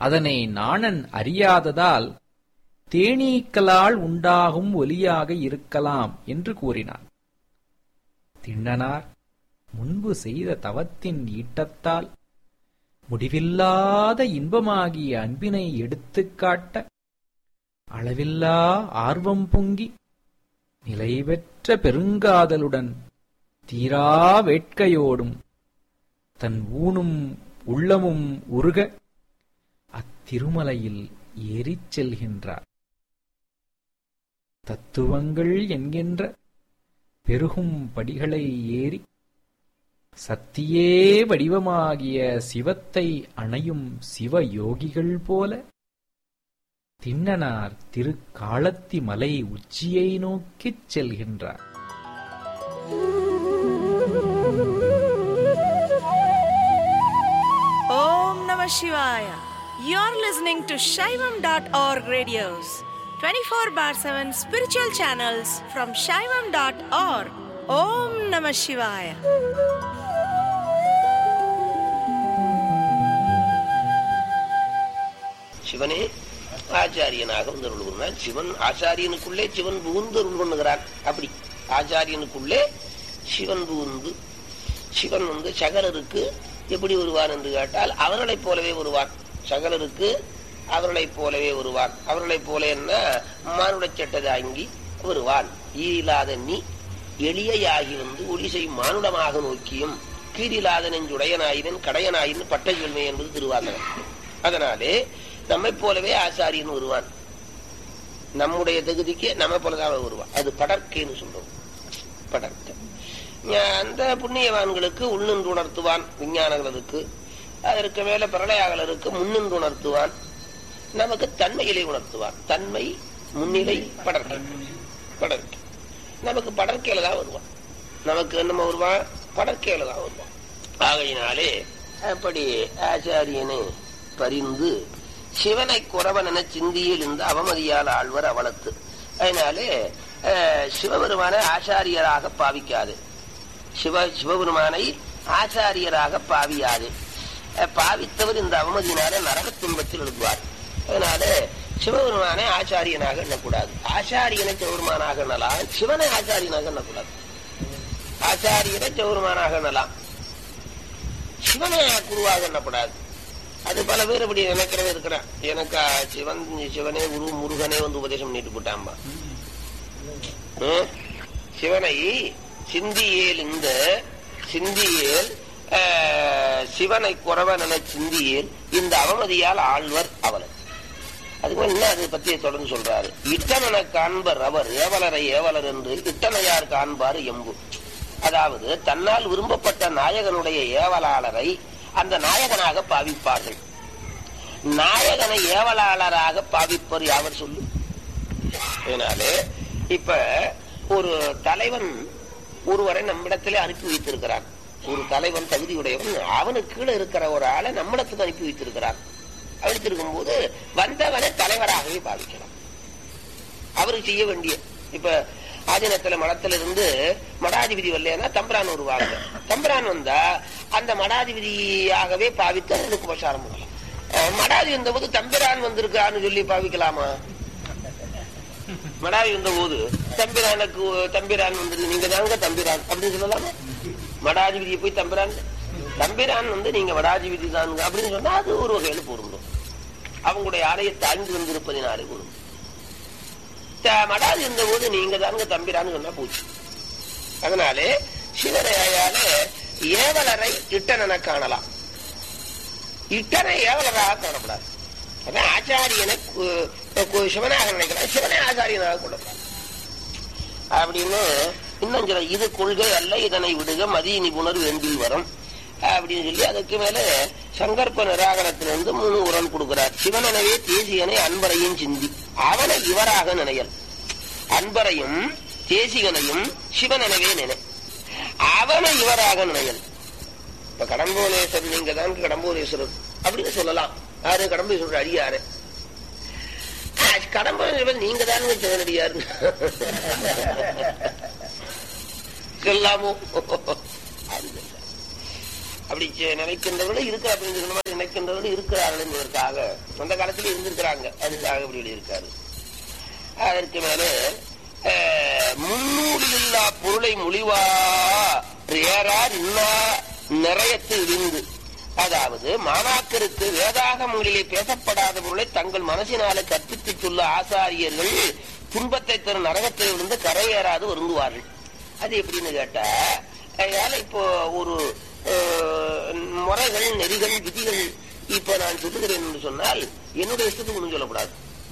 அதனை நாணன் அறியாததால் தேனீக்களால் உண்டாகும் ஒலியாக இருக்கலாம் என்று கூறினார் திண்ணனார் முன்பு செய்த தவத்தின் ஈட்டத்தால் முடிவில்லாத இன்பமாகிய அன்பினை எடுத்துக் காட்ட அளவில்லா ஆர்வம் பொங்கி நிலைபெற்ற பெருங்காதலுடன் தீரா வேட்கையோடும் தன் ஊனும் உள்ளமும் உருக அத்திருமலையில் ஏறிச் செல்கின்றார் தத்துவங்கள் என்கின்ற பெருகும் படிகளை ஏறி சத்தியே வடிவமாகிய சிவத்தை அணையும் சிவயோகிகள் போல திண்ணனார் திருக்காலத்தி மலை உச்சியை நோக்கிச் செல்கின்றார் Om Namah Shivaya. You're listening to Shaivam.org radios, 24 bar 7 spiritual channels from Shaivam.org. Om Namah Shivaya. சிவனே ஆச்சாரியனாக வந்தருள்கிறான் சிவன் ஆச்சாரியனுக்குள்ளே சிவன் புகுந்து அருள் பண்ணுகிறான் அப்படி ஆச்சாரியனுக்குள்ளே சிவன் புகுந்து சிவன் வந்து சகலருக்கு எப்படி வருவான் என்று கேட்டால் அவர்களைப் போலவே வருவான் சகலருக்கு அவர்களைப் போலவே வருவான் அவர்களைப் போல என்ன மானுட சட்டதாங்கி வருவான் ஈரில்லாத நீ எளியாகி வந்து ஒளிசை மானுடமாக நோக்கியும் கீரில்லாத நெஞ்சுடையனாயினன் கடையனாயின்னு பட்டஜொல்மை என்பது திருவாசகம் அதனாலே நம்மை போலவே ஆசாரியன் வருவான் நம்முடைய தகுதிக்கு நம்ம போலதான் அவன் வருவான் அது படற்கைன்னு சொல்றோம் படற்கை ஞா- அந்த புண்ணியவான்களுக்கு உள்நின்று உணர்த்துவான் விஞ்ஞானங்களுக்கு அதற்கு மேல பிரளயாகலருக்கு முன்னின்று உணர்த்துவான் நமக்கு தன்மையிலே உணர்த்துவான் தன்மை முன்னிலை படற்கை படற்கை நமக்கு படற்கையில தான் வருவான் நமக்கு என்னமோ வருவான் படற்கையில தான் வருவான் ஆகையினாலே அப்படி ஆச்சாரியனை பரிந்து சிவனை குறவன் என சிந்தியில் இந்த அவமதியால் ஆழ்வர் அவலத்து அதனாலே அஹ், சிவபெருமானை ஆச்சாரியராக பாவிக்காது சிவ சிவபெருமானை ஆச்சாரியராக பாவியாது அஹ், பாவித்தவர் இந்த அவமதியினாலே நரக துன்பத்தில் எழுதுவார் அதனால சிவபெருமானை ஆச்சாரியனாக எண்ணக்கூடாது ஆச்சாரியனை சிவபெருமானாக எண்ணலாம் சிவனை ஆச்சாரியனாக எண்ணக்கூடாது ஆச்சாரியனை சிவபெருமானாக எண்ணலாம் சிவனை குருவாக எண்ணப்படாது அது பல பேர் இப்படி நினைக்கிறவே இருக்கிறான் எனக்கு ஆ, சிவன் சிவனே குரு முருகனே வந்து உபதேசம் பண்ணிட்டு போட்டாம்பா ம்? சிவனை சிந்தியேல் இந்த சிந்தியேல் ஆ, சிவனை குறவன் என சிந்தியேல் இந்த அவமதியால் ஆழ்வர் அவலர் அதுக்கு என்ன அதை பத்தி தொடர்ந்து சொல்றாரு இட்டனென காண்பர் அவர் ஏவலரை ஏவலர் என்று இட்டனையார் காண்பார் எம்பு அதாவது தன்னால் விரும்பப்பட்ட நாயகனுடைய ஏவலாளரை அந்த நாயகனாக பாவிப்பார்கள் நாயகனை ஏவலாளராக பாவிப்பர் யாவர் சொல்லு அதனாலே இப்ப ஒரு தலைவன் ஒருவரை நம்மிடத்திலே அனுப்பி வைத்திருக்கிறான் ஒரு தலைவன் தகுதியுடையவன் அவனுக்கு கீழே இருக்கிற ஒரு ஆளை நம்மிடத்துக்கு அனுப்பி வைத்திருக்கிறான் அழைத்திருக்கும் போது வந்தவனை தலைவராகவே பாவிக்கலாம் அவருக்கு செய்ய வேண்டிய இப்ப ஆதீனத்துல மடத்துல இருந்து மடாதிபதி வரலன்னா தம்பிரான் வருவாங்க தம்பிரான் வந்தா அந்த மடாதிபதியாகவே பாவித்து அவனுக்கு உபசாரம் பண்ணலாம் அஹ் மடாதி வந்தபோது தம்பிரான் வந்திருக்கான்னு சொல்லி பாவிக்கலாமா மடாதி வந்த போது தம்பிரானுக்கு தம்பிரான் வந்தது நீங்க தாங்க தம்பிரான் அப்படின்னு சொல்லலாமா மடாதிபதியை போய் தம்பிரான் தம்பிரான் வந்து நீங்க மடாதிபதி தானுங்க அப்படின்னு சொன்னா அது ஒரு வகையில பொருந்தும் அவங்களுடைய ஆலையை தாழ்ந்து வந்திருப்பதினாலே பொருந்தும் த- மடாதி இருந்த போது நீங்க தாங்க தம்பிரான்னு சொன்னா போச்சு அதனாலே சிவனையால ஏவலரை இட்டனென காணலாம் இட்டனை ஏவலராக காணப்படாது அதான் ஆச்சாரியனை கு- கு- சிவனாக நினைக்கலாம் சிவனை ஆச்சாரியனாக கொள்ளப்படாது அப்படின்னு இன்னும் சில இது கொள்கை அல்ல இதனை விடுக மதிய நிபுணர் வேண்டில் வரும் அப்படின்னு சொல்லி அதுக்கு மேல சங்கற்ப நிராகரத்திலிருந்து மூணு உரன் கொடுக்கிறார் சிவனெனவே தேசியனை அன்பரையும் சிந்தி அவனை இவராக நினையல் அன்பரையும் தேசிகனையும் சிவனெனவே நினை அவனை இவராக நினையல் இப்ப கடம்போலேஸ்வரர் நீங்க தான் கடம்போலேஸ்வரர் அப்படின்னு சொல்லலாம் யாரு கடம்போலேஸ்வரர் அடியாரு கடம்போலேஸ்வரர் நீங்க தானுங்க சிவனடியாரு சொல்லாமோ அப்படி செ- நினைக்கின்றவர்கள் இருக்கு அப்படின்னு சொன்ன மாதிரி நினை- நினைக்கின்றவர்கள் இருக்கிறார்கள் என்பதற்காக அந்த காலத்தில் இருந்திருக்கிறாங்க அதுக்காக இப்படி எழுதியிருக்காரு அதற்கு மேலே அஹ், முன்னூறில் இல்லா பொருளை மொழிவா ஏறார் இன்னா நிறையத்து இழிந்து அதாவது மாணாக்கருக்கு வேதாகமங்களிலே பேசப்படாத பொருளை தங்கள் மனசினாலே கற்பித்துச் சொல்ல ஆசாரியர்கள் துன்பத்தை தரும் நரகத்தை விழுந்து கரையேறாது வருந்துவார்கள் அது எப்படின்னு கேட்டா அதனால இப்போ ஒரு அஹ், முறைகள் நெறிகள் விதிகள் இப்ப நான் சொல்லுகிறேன் என்று சொன்னால் என்னுடைய இஷ்டத்துக்கு ஒன்றும் சொல்லக்கூடாது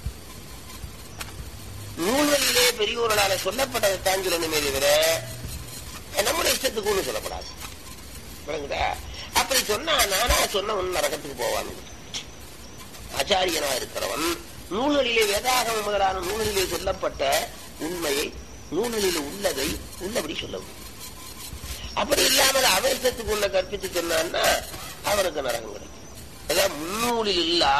நூல்களிலே பெரியோர்களால சொல்லப்பட்டதைத்தான் சொல்லணுமே தவிர நம்முடைய இஷ்டத்துக்கு ஒன்றும் சொல்லப்படாது விளங்குதா அப்படி சொன்னா நானா சொன்னவன் நரகத்துக்கு போவான் ஆச்சாரியனா இருக்கிறவன் நூல்களிலே வேதாகம முதலான நூல்களிலே சொல்லப்பட்ட உண்மையை நூல்களில் உள்ளதை உள்ளபடி சொல்லவும் அப்படி இல்லாமல் அவன் இஷ்டத்துக்கு உள்ள கற்பித்து சொன்னான்னா அவனுக்கு நரகம் கிடைக்கும் அதான் முன்னூலில் இல்லா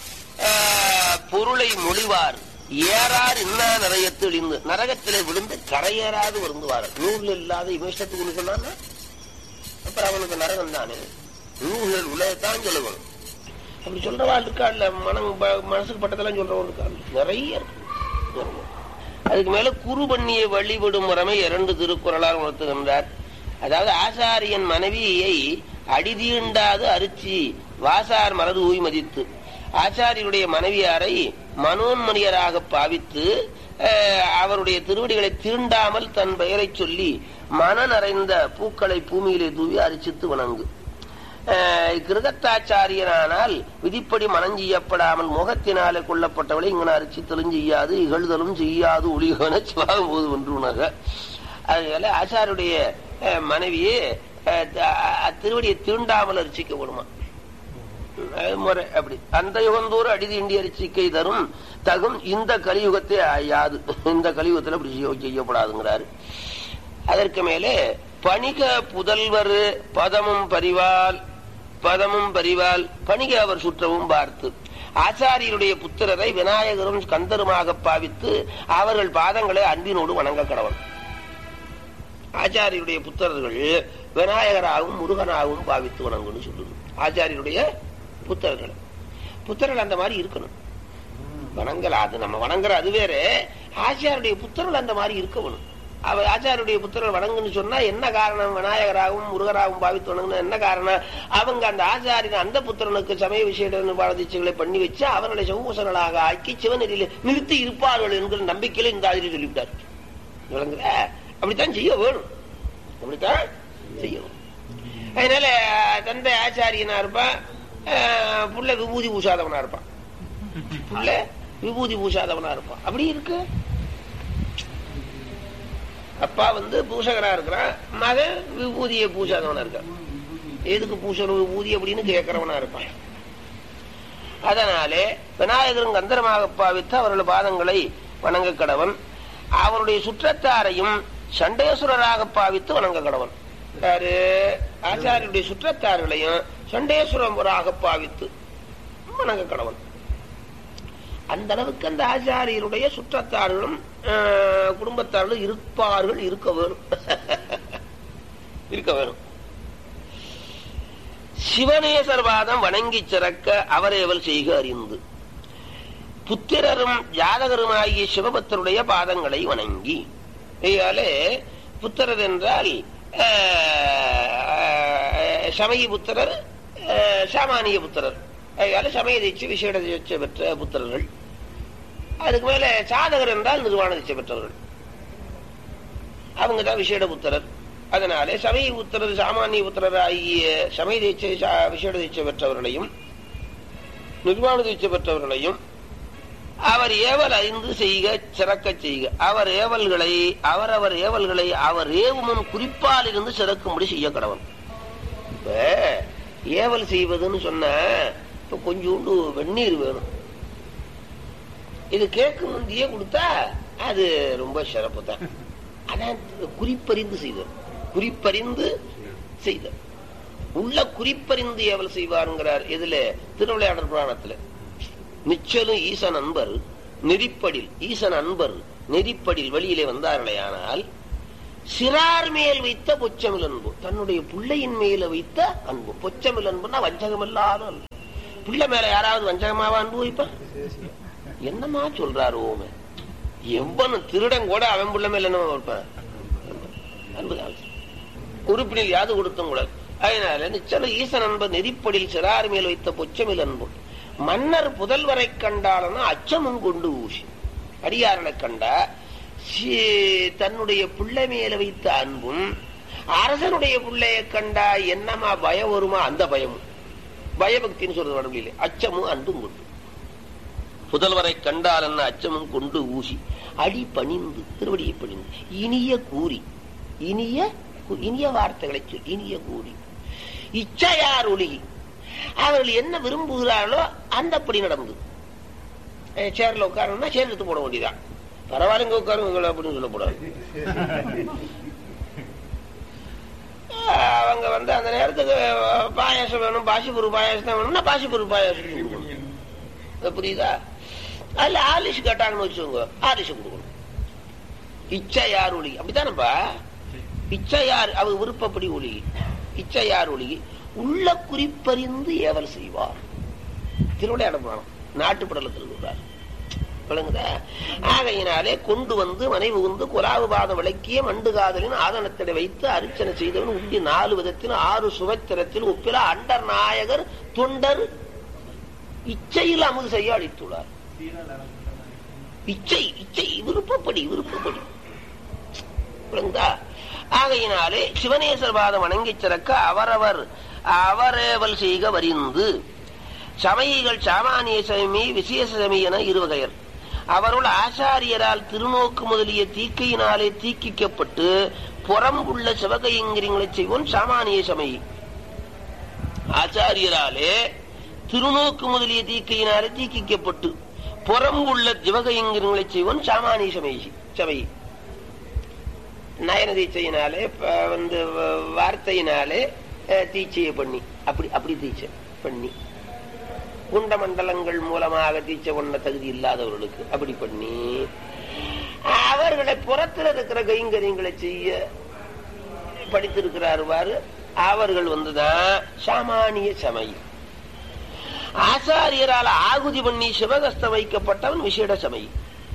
ஆஹ், பொருளை மொழிவார் ஏறார் இன்னா நிறையத்து இழிந்து நரகத்திலே விழுந்து கரையேறாது வருந்துவார் நூல் இல்லாத இவன் இஷ்டத்துக்கு ஒண்ணு சொன்னான்னா அப்புறம் அவனுக்கு நரகம் தானே நூல்கள் உள்ளதான் சொல்லணும் அப்படி சொல்றவா இருக்காள்ல மனம் ப- மனசுக்கு பட்டதெல்லாம் சொல்றவன் இருக்காள் நிறைய இருக்கு அதுக்கு மேல குரு பண்ணியை வழிபடும் முறைமை இரண்டு திருக்குறளால் உணர்த்துகின்றார் அதாவது ஆசாரியன் மனைவியை அடிதீண்டாது அரிச்சி வாசார் மனது ஊய் மதித்து ஆச்சாரியனுடைய மனைவியாரை மனோன்மணியராக பாவித்து அஹ், அவருடைய திருவடிகளை தீண்டாமல் தன் பெயரைச் சொல்லி மன நிறைந்த பூக்களை பூமியிலே தூவி அரிசித்து வணங்கு அஹ், கிருகத்தாச்சாரியனானால் விதிப்படி மனம் செய்யப்படாமல் முகத்தினாலே கொல்லப்பட்டவளை இங்கன அரிசித்தலும் செய்யாது இகழ்தலும் செய்யாது ஒளிகன சிவாகும் போது ஒன்று உணக அதனால ஆச்சாருடைய அஹ், மனைவியே அஹ், த- அஹ், திருவடியை தீண்டாமல் அரிசிக்கப்படுமா அது முறை அப்படி அந்த யுகந்தோறும் அடிதி இண்டி அரிசிக்கை தரும் தகும் இந்த கலியுகத்தை யாது இந்த கலியுகத்தில் அப்படி செய்ய- செய்யப்படாதுங்கிறாரு அதற்கு மேலே பணிக புதல்வர் பதமும் பரிவால் பதமும் பரிவால் பணிக அவர் சுற்றவும் பார்த்து ஆச்சாரியருடைய புத்திரரை விநாயகரும் கந்தருமாக பாவித்து அவர்கள் பாதங்களை அன்பினோடு வணங்க கடவன் ஆச்சாரியருடைய புத்திரர்கள் விநாயகராகவும் முருகனாகவும் பாவித்து வணங்குன்னு சொல்லுது ஆச்சாரியருடைய புத்திரர்கள் புத்திரர்கள் அந்த மாதிரி இருக்கணும் வணங்கல அது நம்ம வணங்குற அது வேற ஆச்சாருடைய புத்திரர்கள் அந்த மாதிரி இருக்கணும் அவ ஆச்சாருடைய புத்திரர்கள் வணங்குன்னு சொன்னா என்ன காரணம் விநாயகராகவும் முருகராகவும் பாவித்து வணங்கணும் என்ன காரணம் அவங்க அந்த ஆச்சாரியன் அந்த புத்திரனுக்கு சமய விஷய நிர்வாகங்களை பண்ணி வச்சு அவர்களை சமூசங்களாக ஆக்கி சிவநெறியில நிறுத்தி இருப்பார்கள் என்கிற நம்பிக்கையில இந்த ஆசிரியர் சொல்லிவிட்டார் விளங்குற அப்படித்தான் செய்ய வேணும் அப்படித்தான் செய்யணும் அதனால தந்தை ஆச்சாரியனா இருப்பான் அஹ், புள்ள விபூதி பூசாதவனா இருப்பான் புள்ள விபூதி பூசாதவனா இருப்பான் அப்படி இருக்கு அப்பா வந்து பூசகரா இருக்கிறான் மகன் விபூதியை பூசாதவனா இருக்கான் எதுக்கு பூசணும் விபூதி அப்படின்னு கேட்கறவனா இருப்பான் அதனாலே விநாயகரும் கந்தரமாக பாவித்து அவர்கள் பாதங்களை வணங்க கடவன் அவருடைய சுற்றத்தாரையும் சண்டேஸ்வரராக பாவித்து வணங்க கடவன் யாரு ஆச்சாரியருடைய சுற்றத்தார்களையும் சண்டேஸ்வரராக பாவித்து வணங்க கடவன் அந்த அளவுக்கு அந்த ஆச்சாரியருடைய சுற்றத்தார்களும் ஆஹ், குடும்பத்தார்களும் இருப்பார்கள் இருக்க வேணும் இருக்க வேணும் சிவநேசர்வாதம் வணங்கி சிறக்க அவரேவல் செய்க அறிந்து புத்திரரும் ஜாதகருமாகிய சிவபக்தருடைய பாதங்களை வணங்கி இதாலே புத்திரர் என்றால் ஆஹ், சமய புத்திரர் ஆஹ், சாமானிய புத்திரர் அதனால சமய தீட்சை விசேட தீட்சை பெற்ற புத்திரர்கள் அதுக்கு மேல சாதகர் என்றால் நிர்வாண தீட்சை பெற்றவர்கள் அவங்க தான் விசேட புத்திரர் அதனாலே சமய புத்திரர் சாமானிய புத்திரர் ஆகிய சமய தீட்சை சா- விசேட தீட்சை பெற்றவர்களையும் நிர்வாண தீட்சை பெற்றவர்களையும் அவர் ஏவல் அறிந்து செய்க சிறக்க செய்க அவர் ஏவல்களை அவரவர் ஏவல்களை அவர் ஏவுமுன் குறிப்பால் இருந்து சிறக்கும்படி செய்ய கடவன் இப்ப ஏவல் செய்வதுன்னு சொன்ன இப்ப கொஞ்சோண்டு வெந்நீர் வேணும் இது கேக்கு முந்தியே கொடுத்தா அது ரொம்ப சிறப்பு தான் அதான் குறிப்பறிந்து செய்தல் குறிப்பறிந்து செய்தல் உள்ள குறிப்பறிந்து ஏவல் செய்வாருங்கிறார் இதுல திருவிளையாடல் புராணத்துல நிச்சலும் ஈசன் அன்பர் நெறிப்படில் ஈசன் அன்பர் நெறிப்படில் வெளியிலே வந்தார்களேயானால் சிறார் மேல் வைத்த பொச்சமில் அன்பு தன்னுடைய பிள்ளையின் மேல வைத்த அன்பு பொச்சமில் அன்புனா வஞ்சகமில்லாத அன்பு பிள்ளை மேல யாராவது வஞ்சகமாவா அனுபவிப்பான் என்னமா சொல்றாரு ஓமே எவ்வளவு திருடன் கூட அவன் பிள்ளை மேல என்ன வைப்பான் அன்புதான் உறுப்பினில் யாது கொடுத்தும் கூட அதனால நிச்சல ஈசன் அன்பர் நெறிப்படில் சிறார் மேல் வைத்த பொச்சமில் அன்பும் மன்னர் புதல்வரை கண்டாலனா அச்சமும் கொண்டு ஊசி அடியாரனை கண்டா சி- தன்னுடைய பிள்ளை மேல வைத்த அன்பும் அரசனுடைய பிள்ளைய கண்டா என்னமா பயம் வருமா அந்த பயமும் பயபக்தின்னு சொல்றது வடமொழியிலே அச்சமும் அன்பும் கொண்டு புதல்வரை கண்டால் என்ன அச்சமும் கொண்டு ஊசி அடி பணிந்து திருவடியை பணிந்து இனிய கூறி இனிய கு- இனிய வார்த்தைகளை சொல் இனிய கூறி இச்சையார் ஒளிகி அவர்கள் என்ன விரும்புகிறார்களோ அந்தப்படி நடந்து அஹ் சேர்ல உட்காரணும்னா சேர் எடுத்து போட வேண்டியதான் பரவாயில்லைங்க உட்காருங்க அப்படின்னு சொல்லக்கூடாது அஹ் அவங்க வந்து அந்த நேரத்துக்கு அஹ், பாயாசம் வேணும் பாசிப்பூர் பாயாசம் தான் வேணும்னா பாசிப்பூர் பாயாசம் கொடுக்கணும். அது புரியுதா அதுல ஆலிஷ் கேட்டாங்கன்னு வச்சுக்கோங்க ஆலிஷ் கொடுக்கணும் இச்சையார் ஒளி அப்படித்தானப்பா இச்சையார் அவர் விருப்பப்படி ஒளி இச்சையார் ஒளி உள்ள குறிப்பறிந்து ஏவல் செய்வார் திருவிளையாட புராணம் நாட்டுப்படலத்தில் சொல்றார் விளங்குதா ஆகையினாலே கொண்டு வந்து மனைவி வந்து குலாவு பாதம் விளக்கிய மண்டு காதலின் ஆதனத்திட வைத்து அர்ச்சனை செய்தவன் உண்டி நாலு விதத்தில் ஆறு சுவைத்திரத்தில் ஒப்பில அண்டர் நாயகர் தொண்டர் இச்சையில் அமுது செய்ய அளித்துள்ளார் இச்சை இச்சை விருப்பப்படி விருப்பப்படி புரியுதா ஆகையினாலே சிவனேசர் பாதம் வணங்கிச் சிறக்க அவரவர் அவரேவல் செய்க வரிந்து சமயிகள் சாமானிய சமி விசேஷ சமி என இருவகையர் அவருள் ஆச்சாரியரால் திருநோக்கு முதலிய தீக்கையினாலே தீக்கிக்கப்பட்டு புறம்புள்ள சிவகையங்கிரிகளை செய்வோன் சாமானிய சமயி ஆச்சாரியராலே திருநோக்கு முதலிய தீக்கையினாலே தீக்கிக்கப்பட்டு புறம்புள்ள சிவகையங்கிரிகளை செய்வோன் சாமானிய சமயி சமயி நயன தீட்சையினாலே ப- வந்து வ- வார்த்தையினாலே அஹ், தீட்சையை பண்ணி அப்படி அப்படி தீட்சை பண்ணி குண்ட மண்டலங்கள் மூலமாக தீட்சை கொண்ட தகுதி இல்லாதவர்களுக்கு அப்படி பண்ணி அவர்களை புறத்தில் இருக்கிற கைங்கரியங்களை செய்ய படித்திருக்கிறார் பாரு அவர்கள் வந்துதான் சாமானிய சமயம் ஆசாரியரால் ஆகுதி பண்ணி சிவகஸ்தம் வைக்கப்பட்டவன் விசேட சமயம்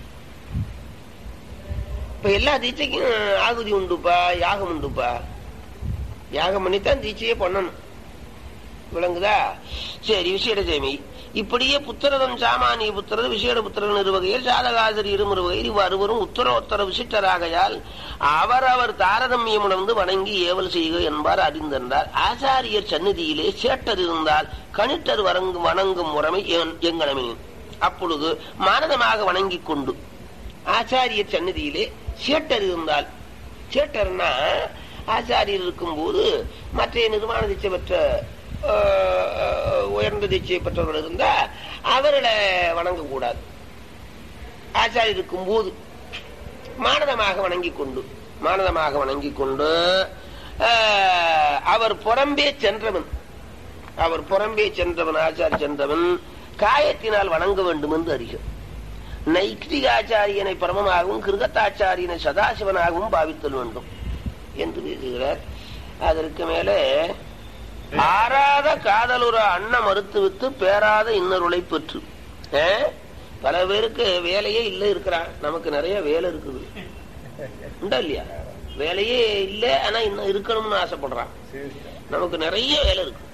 இப்ப எல்லா தீட்சைக்கும் ஆகுதி உண்டுப்பா யாகம் உண்டுப்பா யாகம் பண்ணித்தான் தீட்சையே பண்ணணும் விளங்குதா சரி விசேட சேமி இப்படியே புத்திரதம் சாமானிய புத்திரது விசேட புத்திரன் இருவகையில் சாதகாசரி இருவகையில் இவ்வருவரும் உத்தர உத்தர விசிட்டராகையால் அவரவர் தாரதமியம் உணர்ந்து வணங்கி ஏவல் செய்க என்பார் அறிந்தென்றார் ஆசாரியர் சந்நிதியிலே சேட்டர் இருந்தால் கணிட்டர் வரங்கு வணங்கும் முறைமை என்- எங்கனமே அப்பொழுது மானதமாக வணங்கிக் கொண்டு ஆச்சாரியர் சந்நிதியிலே சேட்டர் இருந்தால் சேட்டர்னா ஆச்சாரியர் இருக்கும்போது மற்ற நிர்வாண தீட்சை பெற்ற ஆஹ், உயர்ந்த தீட்சை பெற்றவர்கள் இருந்தா அவர்களை வணங்கக்கூடாது ஆச்சாரியர் இருக்கும்போது மானதமாக வணங்கிக் கொண்டு மானதமாக வணங்கிக் கொண்டு ஆஹ், அவர் புறம்பே சென்றவன் அவர் புறம்பே சென்றவன் ஆச்சாரி சென்றவன் காயத்தினால் வணங்க வேண்டும் என்று அறிக நைஷ்டிகாச்சாரியனை பரமமாகவும் கிருகத்தாச்சாரியனை சதாசிவனாகவும் பாவித்தல் வேண்டும் என்று பேசுகிறார் அதற்கு மேலே ஆறாத காதலுற அன்ன மறுத்துவித்து பேராத இன்னருளை பெற்று ஆ? பல பேருக்கு வேலையே இல்லை இருக்கிறான் நமக்கு நிறைய வேலை இருக்குது உண்டா இல்லையா வேலையே இல்ல ஆனா இன்னும் இருக்கணும்னு ஆசைப்படுறான் நமக்கு நிறைய வேலை இருக்கு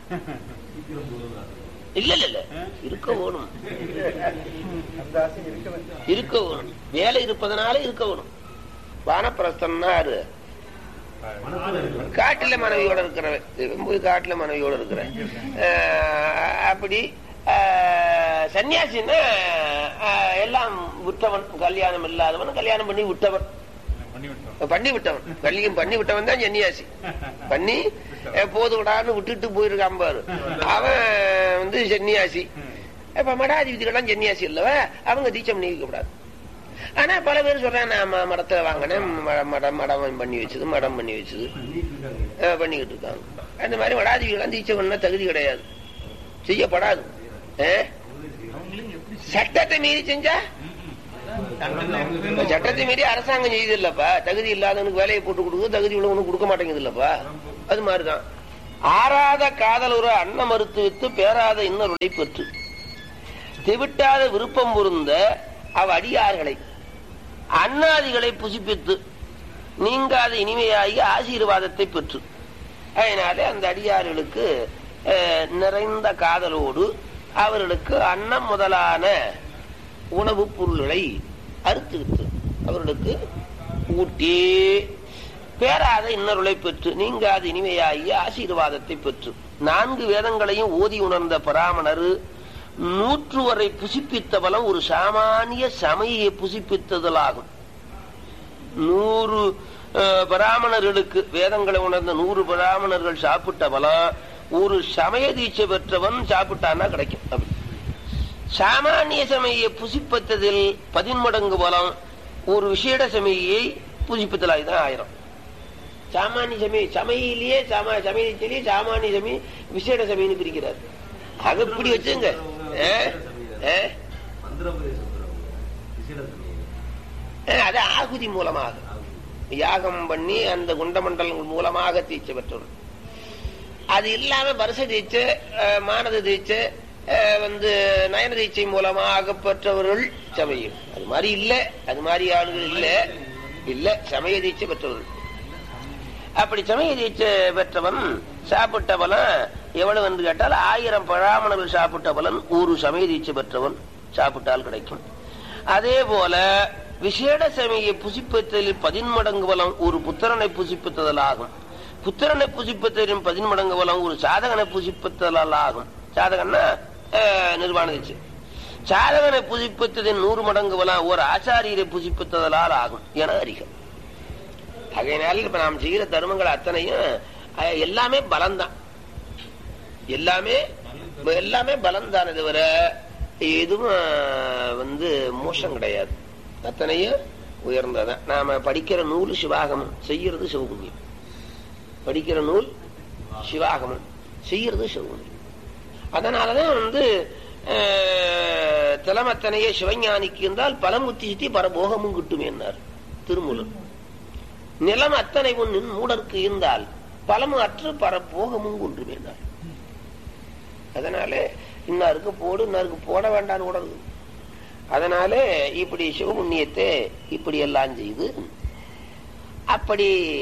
இல்ல இல்ல இல்ல இருக்க வேணும் இருக்க வேணும் வேலை இருப்பதனால இருக்க வேணும் வானப்பிரஸ்தம்னா யாரு காட்டுல மனைவியோட இருக்கிறவன் இவன் போய் காட்டுல மனைவியோட இருக்கிறேன் அப்படி ஆஹ், சன்னியாசின்னா ஆஹ், எல்லாம் விட்டவன் கல்யாணம் இல்லாதவன் கல்யாணம் பண்ணி விட்டவன் பண்ணி விட்டவன் கல்யாணம் பண்ணி விட்டவன் தான் சன்னியாசி பண்ணி அஹ், போது விடான்னு விட்டுட்டு போயிருக்கான் பாரு அவன் வந்து சன்னியாசி இப்ப மடாதிபதிகள்லாம் சன்னியாசி இல்லவ அவங்க தீட்சம் நீக்கப்படாது ஆனா பல பேர் சொல்றேன் நான் ம- மடத்தை வாங்கினேன் ம- மடம் மடம் பண்ணி வச்சது மடம் பண்ணி வச்சது அஹ், பண்ணிக்கிட்டு இருக்காங்க அந்த மாதிரி மடாதிபதிகள்லாம் தீட்சை பண்ண தகுதி கிடையாது செய்யப்படாது அஹ்? சட்டத்தை மீறி செஞ்சா இப்ப சட்டத்தை மீறி அரசாங்கம் செய்யுது இல்லப்பா தகுதி இல்லாதவனுக்கு வேலையை போட்டு கொடுக்குது தகுதி உள்ளவனுக்கு கொடுக்க மாட்டேங்குது இல்லப்பா அது மாதிரிதான் ஆறாத காதலுற அன்ன மறுத்து வித்து பேராத இன்னருளை பெற்று தெவிட்டாத விருப்பம் பொருந்த அவ் அடியார்களை அண்ணாதிகளை புசிப்பித்து நீங்காத இனிமையாகி ஆசீர்வாதத்தை பெற்று அதனாலே அந்த அடியார்களுக்கு அஹ், நிறைந்த காதலோடு அவர்களுக்கு அன்னம் முதலான உணவுப் பொருள்களை அறுத்துவித்து அவர்களுக்கு ஊட்டி பேராத இன்னருளை பெற்று நீங்காத இனிமையாகிய ஆசீர்வாதத்தை பெற்று நான்கு வேதங்களையும் ஓதி உணர்ந்த பராமணர் நூற்று வரை புசிப்பித்த பலம் ஒரு சாமானிய சமையை புசிப்பித்ததலாகும் நூறு அஹ், பிராமணர்களுக்கு வேதங்களை உணர்ந்த நூறு பிராமணர்கள் சாப்பிட்ட பலம் ஒரு சமய தீட்சை பெற்றவன் சாப்பிட்டான்னா கிடைக்கும் அப்படி சாமானிய சமையை புசிப்பத்ததில் பதின்மடங்கு பலம் ஒரு விசேட சமையை புசிப்பதில் இதுதான் ஆயிரம் சாமானிய சமய சமையிலேயே சாமா சமயத்திலேயே சாமானிய சமய விசேட சமயம்னு பிரிக்கிறார் அது இப்படி வச்சுங்க ஆ? ஆ? ஆ, அது ஆகுதி மூலமாக யாகம் பண்ணி அந்த குண்டமண்டலங்கள் மூலமாக தீட்சை பெற்றவர் அது இல்லாம வருஷ தீட்சை அஹ், மானத தீட்சை அஹ், வந்து நயன தீட்சை மூலமாக பெற்றவர்கள் சமயம் அது மாதிரி இல்ல அது மாதிரி ஆளுகள் இல்ல இல்ல சமய தீட்சை பெற்றவர்கள் அப்படி சமய தீட்சை பெற்றவன் சாப்பிட்ட பலன் எவ்வளவு என்று கேட்டால் ஆயிரம் பழாமணர்கள் சாப்பிட்ட பலன் ஒரு சமய தீட்சை பெற்றவன் சாப்பிட்டால் கிடைக்கும் அதே போல விசேட சமய புசிப்பதில் பதின்மடங்கு பலம் ஒரு புத்திரனை புசிப்பித்ததல் ஆகும் புத்திரனை புசிப்பதிலும் பதின்மடங்கு பலம் ஒரு சாதகனை புசிப்பித்தலால் ஆகும் சாதகன்னா அஹ், நிர்வாண தீட்சை சாதகனை புசிப்பித்ததின் நூறு மடங்கு பலம் ஒரு ஆச்சாரியரை புசிப்பித்ததலால் ஆகும் என அறிக ஆகையினால இப்ப நாம் செய்கிற தர்மங்கள் அத்தனையும் அஹ், எல்லாமே பலம்தான் எல்லாமே எல்லாமே பலம்தானே தவிர எதுவும் அஹ், வந்து மோசம் கிடையாது அத்தனையும் உயர்ந்ததான் நாம படிக்கிற நூல் சிவாகமம் செய்யறது சிவபுண்ணியம் படிக்கிற நூல் சிவாகமம் செய்யறது சிவபுண்ணியம் அதனாலதான் வந்து அஹ், திலமத்தனையே சிவஞானிக்கு இருந்தால் பலமுத்தி சித்தி பரபோகமும் கிட்டுமேன்னார் திருமூலர் நிலம் அத்தனை ஒன்னின் மூடற்கு இருந்தால் பலமு அற்று பரபோகமும் குன்றுமேனார் அதனால இன்னாருக்கு போடு இன்னாருக்கு போட வேண்டாம்னு கூட இருக்குது. அதனால இப்படி சிவபுண்ணியத்தை இப்படி எல்லாம் செய்து அப்படி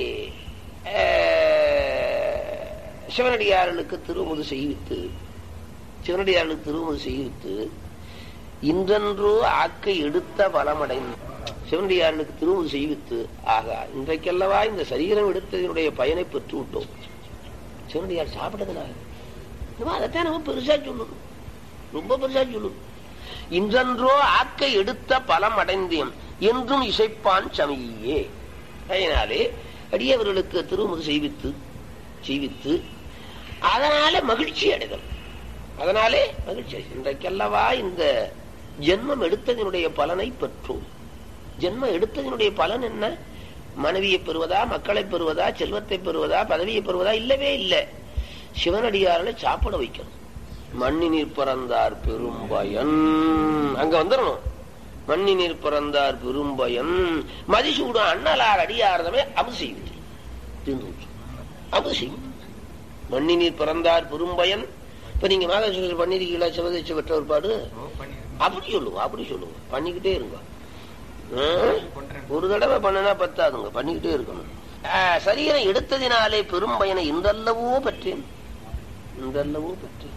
அஹ், சிவனடியார்களுக்கு திருமுது செய்வித்து சிவனடியார்களுக்கு திருமுது செய்வித்து இன்றென்றோ ஆக்கை எடுத்த பலமடைந்து சிவனடியார்களுக்கு திருமுது செய்வித்து ஆகா இன்றைக்கல்லவா இந்த சரீரம் எடுத்ததனுடைய பயனை பெற்று விட்டோம் சிவனடியார் சாப்பிட்டதுனால நம்ம அதைத்தான் நம்ம பெருசா சொல்லணும் ரொம்ப பெருசா சொல்லணும் இன்றென்றோ ஆக்கை எடுத்த பலம் அடைந்தேன் என்றும் இசைப்பான் சமையே அதனாலே அடியவர்களுக்கு திருமுது செய்வித்து செய்வித்து அதனால மகிழ்ச்சி அடைதல் அதனாலே மகிழ்ச்சி அடை- இன்றைக்கல்லவா இந்த ஜென்மம் எடுத்ததனுடைய பலனை பெற்றோம் ஜென்மம் எடுத்ததனுடைய பலன் என்ன மனைவியை பெறுவதா மக்களை பெறுவதா செல்வத்தை பெறுவதா பதவியை பெறுவதா இல்லவே இல்லை சிவனடியார்களை சாப்பிட வைக்கணும் மண்ணி நீர் பிறந்தார் பெரும்பயன் அங்க வந்துடணும் மண்ணி நீர் பிறந்தார் பெரும்பயன் மதிசூடும் அண்ணலார் அடியாரதமே அமுது செய்வது தீர்ந்து போச்சு. அமுது செய்யும் மண்ணி நீர் பிறந்தார் பெரும்பயன் இப்ப நீங்க மாதேஸ்வரர் பண்ணிருக்கீங்களா சிவதேச்ச பெற்ற ஒரு பாடு அப்படி சொல்லுங்க அப்படி சொல்லுங்க பண்ணிக்கிட்டே இருங்க ஆ? ஒரு தடவை பண்ணுனா பத்தாதுங்க பண்ணிக்கிட்டே இருக்கணும் ஆ, சரீரம் எடுத்ததினாலே பெரும் பயனை இன்றல்லவோ பெற்றேன் இன்றல்லவோ பெற்றேன்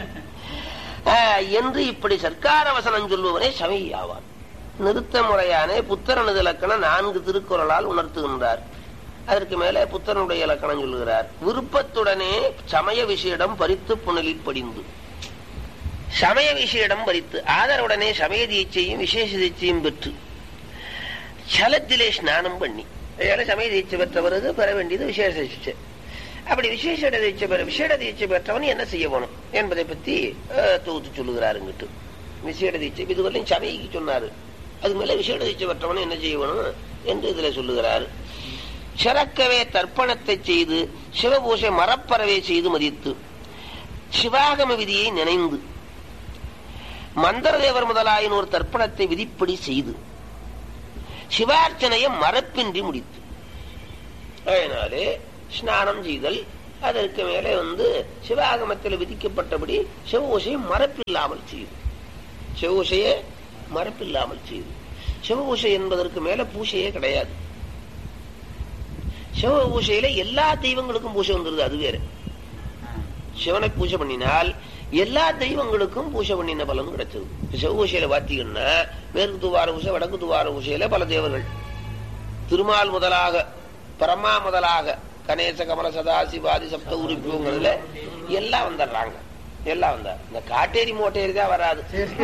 ஆ, என்று இப்படி சர்க்கார வசனம் சொல்பவனே சமை ஆவான் நிறுத்த முறையானே புத்தரனது இலக்கணம் நான்கு திருக்குறளால் உணர்த்துகின்றார் அதற்கு மேல புத்தனுடைய இலக்கணம் சொல்லுகிறார் விருப்பத்துடனே சமய விஷயிடம் பறித்து புனலில் படிந்து சமய விஷயிடம் பறித்து ஆதரவுடனே சமய தீட்சையும் விசேஷ தீட்சையும் பெற்று சலத்திலே ஸ்நானம் பண்ணி அதனால சமய தீட்சை பெற்ற பிறகு பெற வேண்டியது விசேஷ தீட்சை அப்படி விசேஷ தீட்சை பெற விசேட தீட்சை பெற்றவன் என்ன செய்ய வேணும் என்பதை பத்தி அஹ், தொகுத்து சொல்லுகிறாருங்கிட்டு விசேட தீட்சை இதுவரையும் சபைக்கு சொன்னாரு அது மேல விசேட தீட்சை பெற்றவன் என்ன செய்ய வேணும் என்று இதுல சொல்லுகிறார் சிறக்கவே தர்ப்பணத்தை செய்து சிவபூஷை மரப்பறவை செய்து மதித்து சிவாகம விதியை நினைந்து மந்திரதேவர் முதலாயின் ஒரு தர்ப்பணத்தை விதிப்படி செய்து சிவார்ச்சனையை மரப்பின்றி முடித்து அதனாலே ஸ்நானம் செய்தல் அதற்கு மேலே வந்து சிவாகமத்தில் விதிக்கப்பட்டபடி செவ்வூசையை மரப்பில்லாமல் செய்யுது செவ்வூசையே மரப்பில்லாமல் செய்யுது சிவபூசை என்பதற்கு மேல பூசையே கிடையாது சிவ பூசையில எல்லா தெய்வங்களுக்கும் பூசை வந்துருது அது வேற சிவனை பூஜை பண்ணினால் எல்லா தெய்வங்களுக்கும் பூஜை பண்ணின பலன் கிடைச்சது சிவபூசையில பாத்தீங்கன்னா மேற்கு துவார பூசை வடக்கு துவார பூசையில பல தேவர்கள் திருமால் முதலாக பரமா முதலாக கணேச கமல சதாசிவாதி சப்த உறுப்புங்கிறதுல எல்லாம் வந்துடுறாங்க எல்லாம் வந்தார் இந்த காட்டேரி மோட்டேரி தான் வராது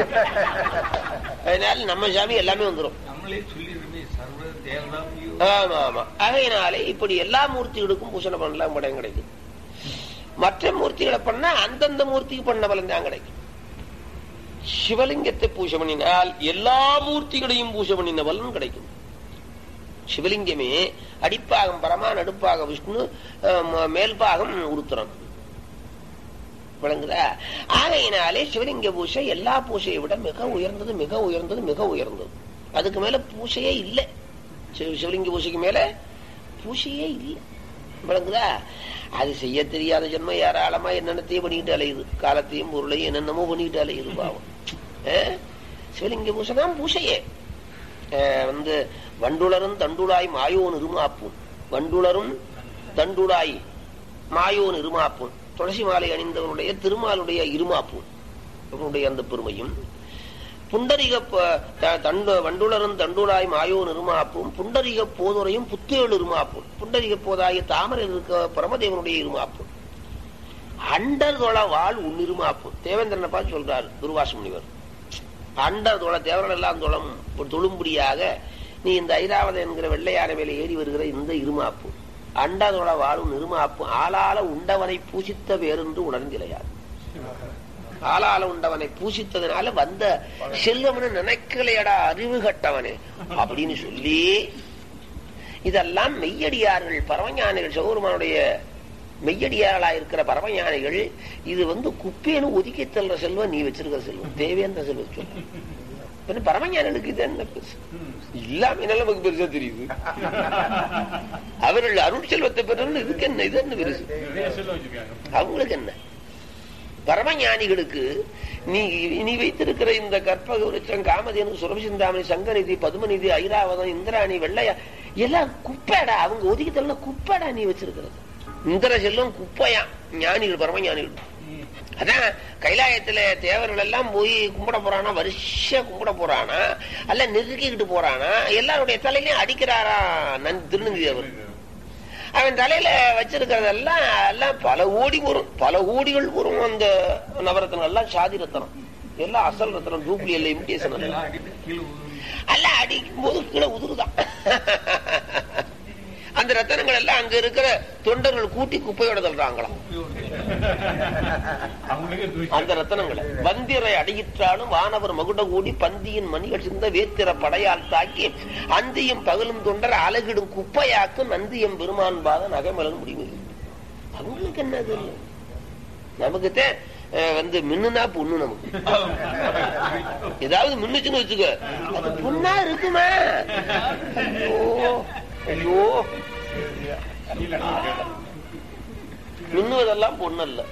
அதனால நம்ம சாமி எல்லாமே வந்துடும் நம்மளே சொல்லிருக்கோமே சர்வ தேவதாமியோ ஆமா ஆமா அதனாலே இப்படி எல்லா மூர்த்திகளுக்கும் பூசணை பண்ணலாம் படம் கிடைக்கும் மற்ற மூர்த்திகளை பண்ணா அந்தந்த மூர்த்திக்கு பண்ண பலன் தான் கிடைக்கும் சிவலிங்கத்தை பூஜை பண்ணினால் எல்லா மூர்த்திகளையும் பூஜை பண்ணின பலன் கிடைக்கும் சிவலிங்கமே அடிப்பாகம் பரமா நடுப்பாக விஷ்ணு அஹ், ம- மேல்பாகம் உருத்திரன் விளங்குதா ஆகையினாலே சிவலிங்க பூஜை எல்லா பூஜையை விட மிக உயர்ந்தது மிக உயர்ந்தது மிக உயர்ந்தது அதுக்கு மேல பூஜையே இல்லை சிவ- சிவலிங்க பூஜைக்கு மேல பூஜையே இல்லை விளங்குதா அது செய்ய தெரியாத ஜென்மம் ஏராளமா என்னென்னத்தையும் பண்ணிக்கிட்டு அலையுது காலத்தையும் பொருளையும் என்னென்னமோ பண்ணிக்கிட்டு அலையுது பாவம் அஹ்? சிவலிங்க பூஜை தான் பூஜையே அஹ் வந்து வண்டுளரும் தண்டுளாய் மாயோன் இருமாப்பும் வண்டுளரும் தண்டுளாய் மாயோன் இருமாப்பும் துளசி மாலை அணிந்தவனுடைய திருமாலுடைய இருமாப்பும் அவனுடைய அந்த பெருமையும் புண்டரிக ப- த- தண்டு வண்டுளரும் தண்டுளாய் மாயோன் இருமாப்பும் புண்டரிக போதுரையும் புத்தேழு இருமாப்பும் புண்டரிக போதாய தாமரை இருக்க பரமதேவனுடைய இருமாப்பும் அண்டர் தொழ வாழ் உன்னிருமாப்பும் தேவேந்திரனை பார்த்து சொல்றாரு துர்வாச முனிவர் அண்டர் தொழ தேவர்கள் எல்லாம் தொழும் தொழும்படியாக நீ இந்த ஐராவத என்கிற வெள்ளையான மேலே ஏறி வருகிற இந்த இருமாப்பு அண்டதொழ வாழும் இருமாப்பு ஆளால உண்டவனை பூசித்த வேறென்று உணர்ந்திலையார் ஆளால உண்டவனை பூசித்ததுனால வந்த செல்வம்னு நினைக்கலையடா அறிவு கட்டவனே அப்படின்னு சொல்லி இதெல்லாம் மெய்யடியார்கள் பரமஞானிகள் சிவபெருமானுடைய மெய்யடியார்களா இருக்கிற பரமஞானிகள் இது வந்து குப்பேன்னு ஒதுக்கி தள்ளுற செல்வம் நீ வச்சிருக்கிற செல்வம் தேவையான செல்வம் சொல்ல பின்ன பரமஞானிகளுக்கு இது என்ன பெருசு இல்லாம என்ன நமக்கு பெருசா தெரியுது அவர்கள் அருள் செல்வத்தை பெறணும் இதுக்கு என்ன இது என்ன பெருசு சொல்ல வச்சிருக்காங்க அவங்களுக்கு என்ன பரமஞானிகளுக்கு நீ நீ வைத்திருக்கிற இந்த கற்பக விருட்சம் காமதேனு சுரபிசிந்தாமணி சங்கநிதி பதுமநிதி ஐராவதம் இந்திராணி வெள்ளையா எல்லாம் குப்பைடா அவங்க ஒதுக்கி தள்ள குப்பைடா நீ வச்சிருக்கிறது இந்திர செல்வம் குப்பையா ஞானிகள் பரமஞானிகள் அதான் கைலாயத்துல தேவர்கள் எல்லாம் போய் கும்பிட போறானா வருஷ கும்பிட போறானா அல்ல நெருக்கிக்கிட்டு போறானா எல்லாருடைய தலையிலையும் அடிக்கிறாரா நன் திருநந்தி தேவர் அவன் தலையில வச்சிருக்கிறதெல்லாம் எல்லாம் பல கோடி வரும் பல கோடிகள் வரும் அந்த நவரத்னம் எல்லாம் சாதி ரத்தனம் எல்லாம் அசல் ரத்தனம் டூப்ளி எல்லாம் இமிட்டேஷன் எல்லாம் அடித்து கீழே விழுந்து. எல்லாம் அடிக்கும் போது கீழே உதுருதான் அந்த ரத்தனங்கள் எல்லாம் அங்க இருக்கிற தொண்டர்கள் கூட்டி குப்பையோட தள்ளுறாங்களாம் அவங்களுக்கே தூக்கி அந்த ரத்தனங்களை வந்திரை அடியிற்றாலும் வானவர் மகுட கூடி பந்தியின் மணிகள் சிந்த வேத்திர படையால் தாக்கி அந்தியும் பகலும் தொண்டர் அழகிடும் குப்பையாக்கும் நந்தியம் பெருமான் பாத நகைமலன் முடிவு அவங்களுக்கு என்ன தெரியும் நமக்குத்தான் அஹ், வந்து மின்னுனா பொண்ணு நமக்கு ஏதாவது மின்னுச்சுன்னு வச்சுக்க அது பொண்ணா இருக்குமா ஐயோ ஐயோ மின்னுவதெல்லாம் பொண்ணு அல்ல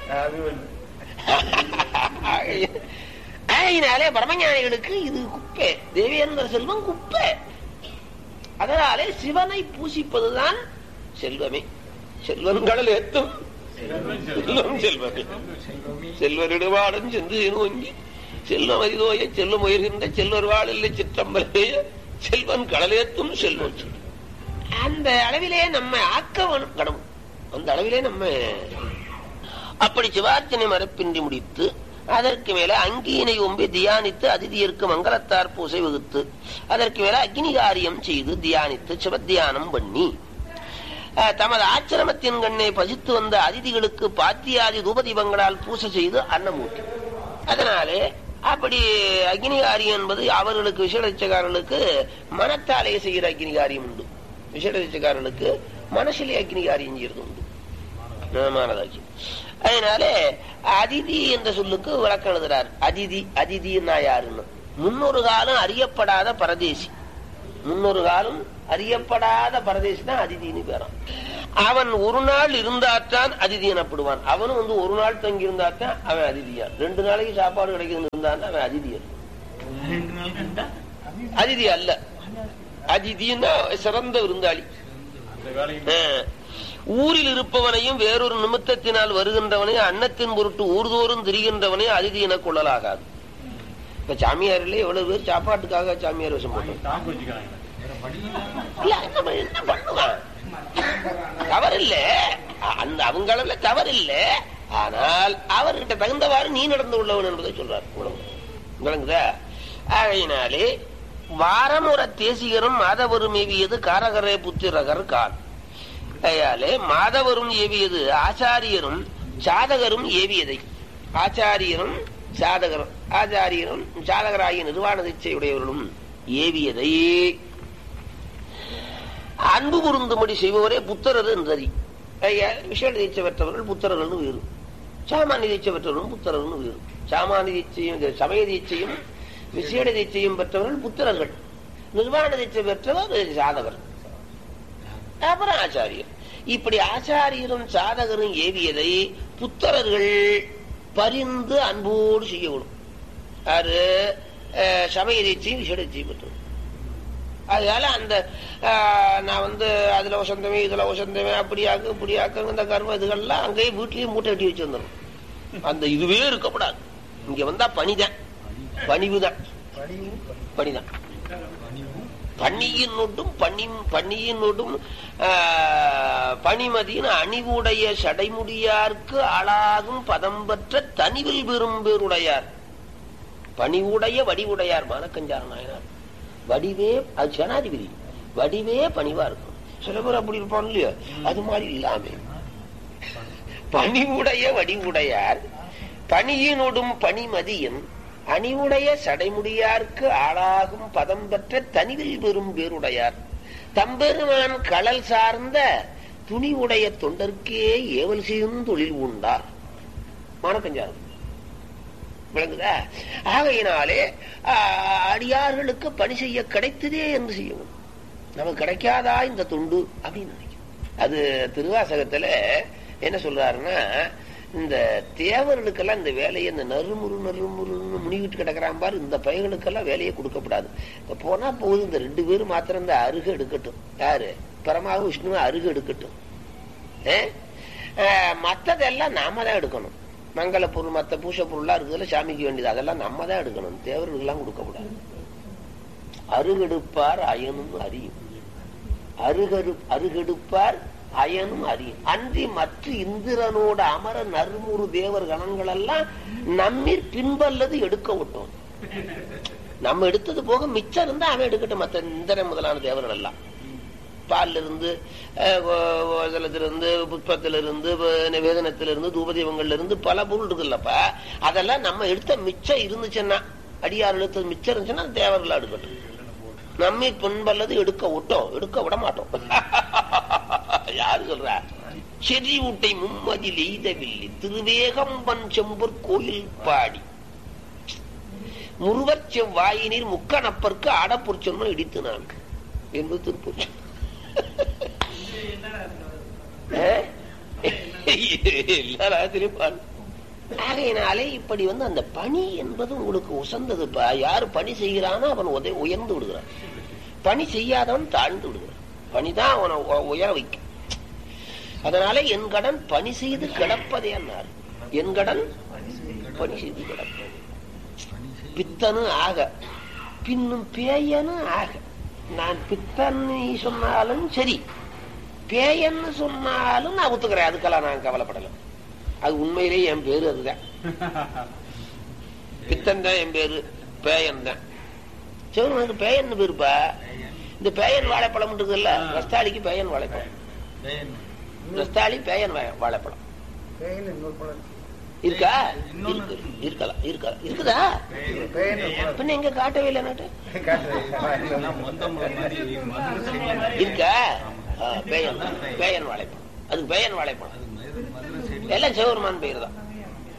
ஆகையினாலே பரமஞானிகளுக்கு இது குப்பை தேவேந்திர செல்வம் குப்பை அதனாலே சிவனை பூசிப்பதுதான் செல்வமே செல்வங்கள் எத்தும் செல்வம் செல்வமே செல்வரிடுவாடும் சென்று நோங்கி செல்வம் அரிதோய செல்வம் உயர்கின்ற செல்வர் வாழில்லை சிற்றம்பலைய செல்வன் கடலேத்தும் செல்வம் செல்வம். அந்த அளவிலே நம்ம ஆக்க வேணும் கடவுள் அந்த அளவிலே நம்ம அப்படி சிவார்ச்சனை மரப்பின்றி முடித்து அதற்கு மேல அங்கீனை ஒம்பி தியானித்து அதிதியருக்கு மங்களத்தார் பூசை வகுத்து அதற்கு மேல அக்னி காரியம் செய்து தியானித்து சிவத்தியானம் பண்ணி அஹ், தமது ஆச்சிரமத்தின் கண்ணை பசித்து வந்த அதிதிகளுக்கு பாத்தியாதி தூபதீபங்களால் பூசை செய்து அன்னமூட்டி அதனாலே அப்படி அக்னி காரியம் என்பது அவர்களுக்கு விசேடச்சக்காரர்களுக்கு மனத்தாலே செய்கிற அக்னி காரியம் உண்டு விசேடச்சக்காரர்களுக்கு மனசிலே அக்னி காரியம் செய்யறது உண்டு மானதாக்கி அதனால அதிதி என்ற சொல்லுக்கு விளக்கம் எழுதுறார் அதிதி அதிதின்னா யாருன்னு முன்னொரு காலம் அறியப்படாத பரதேசி முன்னொரு காலம் அறியப்படாத பரதேசி தான் அதிதின்னு பேரான் அவன் ஒரு நாள் இருந்தாத்தான் அதிதி எனப்படுவான் அவனும் வந்து ஒரு நாள் தங்கி இருந்தாத்தான் அவன் அதிதியான் ரெண்டு நாளைக்கு சாப்பாடு கிடைக்குதுன்னு இருந்தான் அவன் அதிதியன் ரெண்டு நாள் கண்டா அதிதி அல்ல அதிதின்னா சிறந்த விருந்தாளி அந்த வேலையும் ஆஹ். ஊரில் இருப்பவனையும் வேறொரு நிமித்தத்தினால் வருகின்றவனையும் அன்னத்தின் பொருட்டு ஊர்தோறும் திரிகின்றவனையும் அதிதி என கொள்ளலாகாது இப்ப சாமியார்ல எவ்வளவு பேர் சாப்பாட்டுக்காக சாமியார் வேஷம் போட்டோம் தாக்கு வச்சுக்கிறாங்க வேற வழி இல்லாம இல்ல, என்ன பண்ண- என்ன பண்ணுவான் தவறு இல்ல அந்த அவங்க அளவுல தவறு இல்ல ஆனால் அவர்கிட்ட தகுந்தவாறு நீ நடந்து உள்ளவன் என்பதை சொல்றார் உணவு விளங்குதா ஆகையினாலே வாரமுற தேசிகரும் மாதவரும் ஏவியது காரகரே புத்திரகர் கால் ஆகையாலே மாதவரும் ஏவியது ஆச்சாரியரும் சாதகரும் ஏவியதை ஆச்சாரியரும் சாதகரும் ஆச்சாரியரும் சாதகராகிய நிர்வாண தீட்சையுடையவர்களும் ஏவியதை அன்பு கூர்ந்தும்படி செய்பவரே புத்தரர் என்றறி ஐயா, விசேட தீட்சை பெற்றவர்கள் புத்தரர்கள்னு வேறு சாமானிய தீட்சை பெற்றவர்களும் புத்தரர்கள்னு வேறு சாமானிய தீட்சையும் இது சமய தீட்சையும் விசேட தீட்சையும் பெற்றவர்கள் புத்தரர்கள் நிர்வாண தீட்சை பெற்றவர் சாதகர் அப்புறம் ஆச்சாரியர் இப்படி ஆச்சாரியரும் சாதகரும் ஏவியதை புத்தரர்கள் பரிந்து அன்போடு செய்யணும் யாரு அஹ், சமய தீட்சையும் விசேட தீட்சையும் பெற்றவர் அதனால அந்த ஆஹ், நான் வந்து அதுல வசந்தமே இதுல வசந்தமே அப்படியாக்கு இப்படியாக்கு இந்த கர்மம் இதுகள்லாம் அங்கேயே வீட்லயும் மூட்டை கட்டி வச்சிருந்தோம் அந்த இதுவே இருக்கக்கூடாது இங்க வந்தா பனிதான் பணிவுதான் பணிதான் பன்னியின் நோட்டும் பன்னி பன்னியின் நோட்டும் ஆஹ், பனிமதியின் அணிவுடைய சடைமுடியார்க்கு ஆளாகும் பதம் பெற்ற தனிவில் பெரும் பேருடையார் பணிவுடைய வடிவுடையார் மானக்கஞ்சார் நாயனார் வடிவே அது ஜனாதிபதி வடிவே பணிவா இருக்கும் சில பேர் அப்படி இருப்பான் இல்லையா அது மாதிரி இல்லாம பணிவுடைய வடிவுடையார் பணியினோடும் பணிமதியும் அணிவுடைய சடைமுடியார்க்கு ஆளாகும் பதம் பெற்ற தனிவில் பெறும் பேருடையார் தம்பெருமான் கடல் சார்ந்த துணிவுடைய தொண்டர்க்கே ஏவல் செய்யும் தொழில் உண்டார் மானக்கஞ்சார் விளங்குதா ஆகையினாலே ஆ, அடியார்களுக்கு பணி செய்ய கிடைத்ததே என்று செய்யணும் நமக்கு கிடைக்காதா இந்த துண்டு அப்படின்னு நினைக்கும் அது திருவாசகத்துல என்ன சொல்றாருன்னா இந்த தேவர்களுக்கெல்லாம் இந்த வேலையை இந்த நறுமுறு நறுமுறுன்னு முனிவிட்டு கிடக்கிறான் பாரு இந்த பையனுக்கெல்லாம் வேலையை கொடுக்கப்படாது இப்ப போனா போகுது இந்த ரெண்டு பேரும் மாத்திரம் இந்த அருகு எடுக்கட்டும் யாரு பரமாக விஷ்ணுவை அருகு எடுக்கட்டும் ஏ? ஆஹ், மத்ததெல்லாம் நாம தான் எடுக்கணும் மங்கள பொருள் மத்த பூசை பொருள்லாம் இருக்குதுல சாமிக்கு வேண்டியது அதெல்லாம் நம்ம தான் எடுக்கணும் தேவர்களுக்கெல்லாம் கொடுக்கக்கூடாது அருகெடுப்பார் அயனும் அறியும் அருகரு அருகெடுப்பார் அயனும் அறியும் அன்றி மற்ற இந்திரனோட அமர நறுமுறு தேவர் கணங்கள் எல்லாம் நம்மிற் பின்பல்லது எடுக்க விட்டோம் நம்ம எடுத்தது போக மிச்சம் இருந்தா அவன் எடுக்கட்டும் மற்ற இந்திரன் முதலான தேவர்கள் எல்லாம் பால்ல இருந்து அஹ், கோ- கோசலத்திலிருந்து புஷ்பத்திலிருந்து வ- நிவேதனத்திலிருந்து தூபதீபங்கள்ல இருந்து பல பொருள் இருக்குல்லப்பா அதெல்லாம் நம்ம எடுத்த மிச்சம் இருந்துச்சுன்னா அடியார் எடுத்தது மிச்சம் இருந்துச்சுன்னா அது தேவர்களா எடுக்கட்டும் நம்மை பின்பல்லது எடுக்க விட்டோம் எடுக்க விட மாட்டோம் யாரு சொல்றா செறி ஊட்டை மும்மதில் எய்தவில்லை திருவேகம்பன் செம்பூர் கோயில் பாடி முருவர் செவ்வாயினீர் முக்கணப்பற்கு அடப்புற் சொன்ன இடித்து நான் என்பது திருப்பூர் எல்லா ராத்திரியும் பாடு ஆகையினாலே இப்படி வந்து அந்த பணி என்பது உங்களுக்கு உசந்ததுப்பா யாரு பணி செய்கிறானோ அவன் உதை உயர்ந்து விடுகிறான் பணி செய்யாதவன் தாழ்ந்து விடுகிறான் பணிதான் அவனை உ- உயர வைக்கும் அதனால என் கடன் பணி செய்து கிடப்பதே என்னார் என் கடன் பணி செய்து கிடப்பது பித்தனு ஆக பின்னும் பேயனு ஆக நான் பித்தன் நீ சொன்னாலும் சரி பேயன்னு சொன்னாலும் நான் ஒத்துக்கிறேன் அதுக்கெல்லாம் நான் கவலைப்படல அது உண்மையிலேயே என் பேரு அதுதான் பித்தன் தான் என் பேரு பேயன் தான் சிவனுக்கு பேயன் பேருப்பா இந்த பேயன் வாழைப்பழம் இருக்குல்ல ரஸ்தாளிக்கு பேயன் வாழைப்பழம் ரஸ்தாளி பேயன் வாழை- வாழைப்பழம் இருக்கா இருக்கு இருக்கலாம் இருக்கலாம் இருக்குதா பின்ன எங்க காட்டவே இல்லை நாட்டு இருக்கா ஆ, பேயன் பேயன் வாழைப்பழம் அது பேயன் வாழைப்பழம் எல்லாம் சிவபெருமான் பெயர் தான்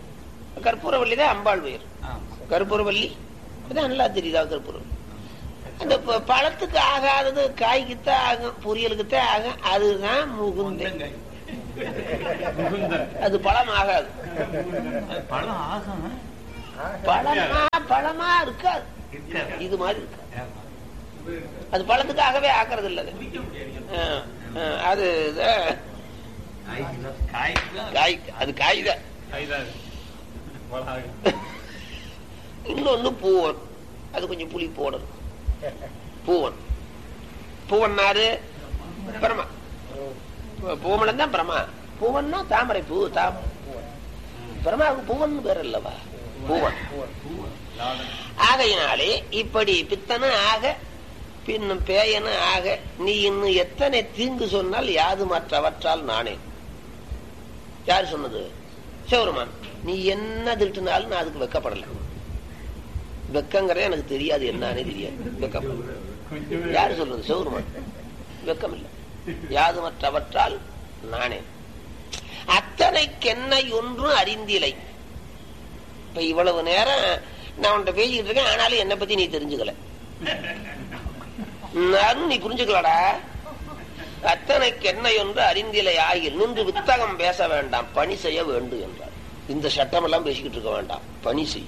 கற்பூரவல்லி தான் அம்பாள் பெயர் கற்பூரவல்லி அதான் நல்லா தெரியுதா கற்பூரம் அந்த ப- பழத்துக்கு ஆகாதது காய்க்குத்தான் ஆகும் பொரியலுக்குத்தான் ஆகும் அதுதான் முகுந்தன் முகுந்தன் அது பழம் ஆகாது அது பழம் ஆகும் பழமா பழமா இருக்காது இருக்காது. இது மாதிரி இருக்காது அது பழத்துக்காகவே ஆக்குறது இல்ல அது. ஆ, ஆ, அது இத- காய்க்குதான் காய் அது காய்தான் காய்தான் அது. பழம் ஆகும். இன்னொன்னு பூவன் அது கொஞ்சம் புளி போடணும் பூவன் பூவன்னாரு பிரமா பூமணம் தான் பிரமா பூவன்னா தாமரை பூ தாமரை பிரமாவுக்கு பூவன் பேர் அல்லவா பூவன் லாடன். ஆகையினாலே இப்படி பித்தன ஆக பின்னும் பேயன ஆக நீ இன்னும் எத்தனை தீங்கு சொன்னால் யாது மற்றவற்றால் நானே யார் சொன்னது சிவருமான் நீ என்ன திட்டுனாலும் நான் அதுக்கு வெக்கப்படல வெக்கங்கிறதே எனக்கு தெரியாது என்னன்னே தெரியாது வெக்கம் கொஞ்சம் யார் சொல்றது சிவருமான் வெக்கம் இல்லை யாது மற்றவற்றால் நானே அத்தனைக்கென்னை ஒன்றும் அறிந்திலை இப்ப இவ்வளவு நேரம் நான் உன்கிட்ட பேசிக்கிட்டு இருக்கேன் ஆனாலும் என்னை பத்தி நீ தெரிஞ்சுக்கல நானும் நீ புரிஞ்சுக்கலடா அத்தனைக்கு என்ன ஒன்று அறிந்திலை ஆகில் நின்று வித்தகம் பேச வேண்டாம் பணி செய்ய வேண்டும் என்றார் இந்த சட்டம் எல்லாம் பேசிக்கிட்டு இருக்க வேண்டாம் பணி செய்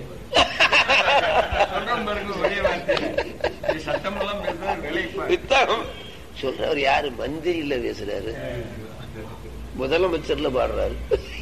சொல்றேன் பாருங்க ஒரே வார்த்தை இது சட்டமெல்லாம் பேசுறது வேலைப்பாடு வித்தகம் சொல்றவர் யாரு மந்திரியில பேசுறாரு முதலமைச்சர்ல பாடுறாரு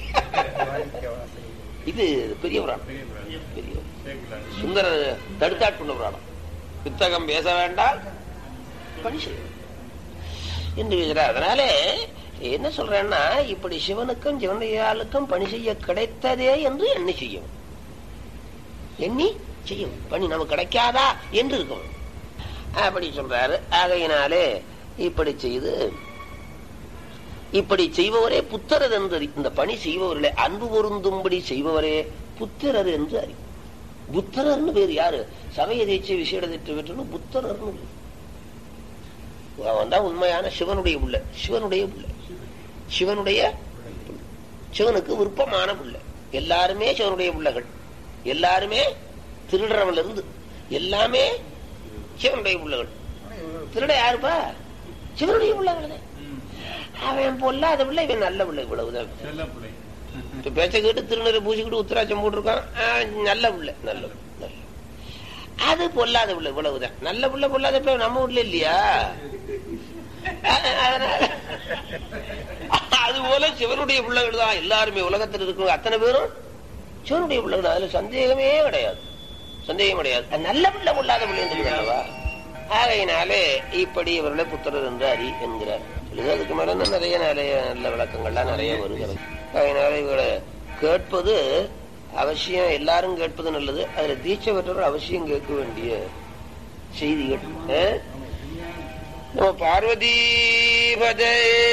இது பெரிய புராணம் பெரிய கேட்கலாம் சுந்தர தடுத்தாட்கொண்ட புராணம் புத்தகம் பேச வேண்டாம் பணி செய்யும் என்று பேசுறார் அதனாலே என்ன சொல்றேன்னா இப்படி சிவனுக்கும் சிவனையாளுக்கும் பணி செய்ய கிடைத்ததே என்று எண்ணி செய்யும் எண்ணி செய்யும் பணி நமக்கு கிடைக்காதா என்று இருக்கும் அப்படி சொல்றாரு ஆகையினாலே இப்படி செய்து இப்படி செய்பவரே புத்தரர் என்று அறி இந்த பணி செய்பவர்களே அன்பு பொருந்தும்படி செய்பவரே புத்திரர் என்று அறி புத்தரர்னு பேர் யாரு சமய தீட்சை விசேட தீட்சை பெற்றணும் புத்தரர்னு பேர். அவன் தான் உண்மையான சிவனுடைய புள்ள சிவனுடைய புள்ள சிவனுடைய புள்ள. சிவனுக்கு விருப்பமான புள்ள எல்லாருமே சிவனுடைய புள்ளகள் எல்லாருமே திருடுறவன்ல இருந்து எல்லாமே சிவனுடைய புள்ளகள் திருட யாருப்பா சிவனுடைய புள்ளகள் தான் அவன் பொல்லாத பிள்ளை இவன் நல்ல பிள்ளை இவ்வளவுதான் செல்ல பிள்ளை இப்ப பேச்ச கேட்டு திருநரை பூசிக்கிட்டு உத்தராட்சம் போட்டிருக்கான் ஆ, நல்ல பிள்ளை நல்ல பிள்ளை, நல்ல அது பொல்லாத பிள்ளை இவ்வளவுதான் நல்ல பிள்ளை பொல்லாத பிள்ளை நம்ம வீட்டுல இல்லையா அ- அதனால அது போல சிவனுடைய பிள்ளைகள் தான் எல்லாருமே உலகத்தில் இருக்கிற அத்தனை பேரும் சிவனுடைய பிள்ளைகள் தான். அதுல சந்தேகமே கிடையாது சந்தேகம் கிடையாது அது நல்ல பிள்ளை பொல்லாத பிள்ளை என்று ஆகையினாலே இப்படி இவர்களை புத்திரர் என்று அறி என்கிறார் இது அதுக்கு மேல இன்னும் நிறைய நிறைய நல்ல விளக்கங்கள்லாம் நிறைய வருகிறது அதனால இவங்களை கேட்பது அவசியம் எல்லாரும் கேட்பது நல்லது அதுல தீட்சை பெற்றவர் அவசியம் கேட்க வேண்டிய செய்திகள் ஆ? நம பார்வதி பதே